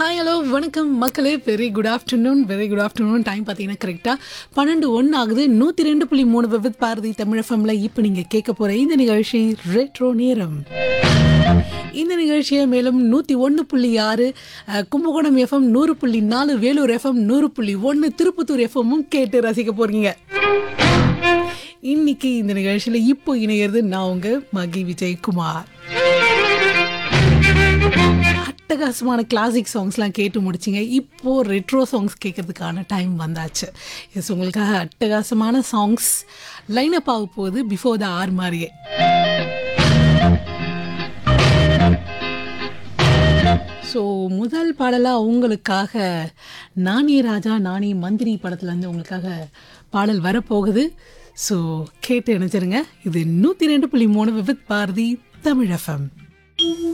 hi hello வணக்கம் மக்களே very good afternoon very good afternoon time பார்த்தீங்கன்னா கரெக்டாக பன்னெண்டு ஒன்று ஆகுது நூற்றி ரெண்டு புள்ளி மூணு விவித் பாரதி தமிழ் எஃப்எம்ல இப்போ நீங்கள் கேட்க போகிற இந்த நிகழ்ச்சி ரெட்ரோ நேரம் இந்த நிகழ்ச்சியை மேலும் நூற்றி ஒன்று புள்ளி ஆறு அஹ், கும்பகோணம் எஃப்எம் நூறு புள்ளி நாலு வேலூர் எஃப்எம் நூறு புள்ளி ஒன்று திருப்பத்தூர் எஃப்எம்மும் கேட்டு ரசிக்க போகிறீங்க இன்னைக்கு இந்த நிகழ்ச்சியில் இப்போ இணையிறது நான் உங்கள் மகி விஜயகுமார் அட்டகாசமான கிளாசிக் சாங்ஸ்லாம் கேட்டு முடிச்சிங்க இப்போது ரெட்ரோ சாங்ஸ் கேட்கறதுக்கான டைம் வந்தாச்சு எஸ் உங்களுக்காக அட்டகாசமான சாங்ஸ் லைனப் ஆக போகுது பிஃபோர் த ஆர் மாதிரியே ஸோ முதல் பாடலாக உங்களுக்காக நானே ராஜா நானே மந்திரி படத்துலேருந்து உங்களுக்காக பாடல் வரப்போகுது ஸோ கேட்டு இணைச்சிருங்க இது நூற்றி ரெண்டு புள்ளி மூணு விவித் பாரதி தமிழ் எஃப்எம்